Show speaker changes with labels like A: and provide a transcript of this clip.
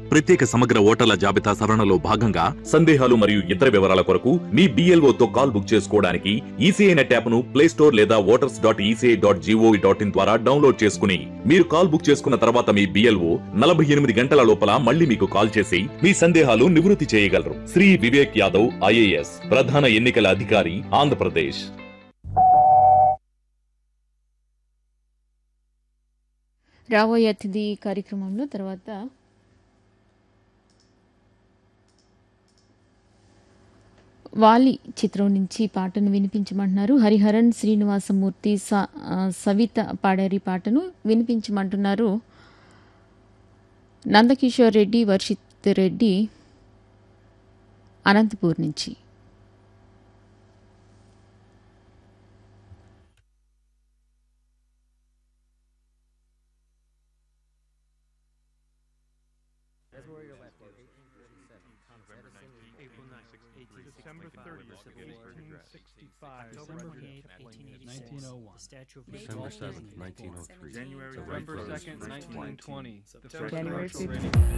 A: ప్రత్యేక సమగ్ర ఓటర్ల జాబితా సవరణలో భాగంగా సందేహాలు మరియు ఇతర వివరాల కొరకు మీ BLO తో కాల్ బుక్ చేసుకోవడానికి ఈసీఐ నెట్ యాప్ ను ప్లే స్టోర్ లేదా voters dot E C I dot G O V dot in ద్వారా డౌన్లోడ్ చేసుకుని మీరు కాల్ బుక్ చేసుకున్న తర్వాత మీ బిఎల్ఓ నలభై ఎనిమిది గంటల లోపల మళ్ళీ మీకు కాల్ చేసి మీ సందేహాలు నివృత్తి చేయగలరు శ్రీ వివేక్ యాదవ్ ఐఏఎస్ ప్రధాన ఎన్నికల అధికారి ఆంధ్రప్రదేశ్
B: రాబోయే అతిథి కార్యక్రమంలో తర్వాత వాలి చిత్రం నుంచి పాటను వినిపించమంటున్నారు హరిహరన్ శ్రీనివాసమూర్తి స ఆ, సవిత పాడారి పాటను వినిపించమంటున్నారు నందకిషోర్ రెడ్డి వర్షిత్ రెడ్డి అనంతపూర్ నుంచి
C: December 30th, 1865.
D: October 8th, 1886.
E: 1901.
D: The Statue of
F: December
D: Liberty.
F: 7th, 1903.
C: January
F: The Wright
C: 1st,
F: brothers
C: 2nd,
F: first flight.
C: 1920. The
D: September
C: first
B: January
C: commercial
B: 15th.
C: radio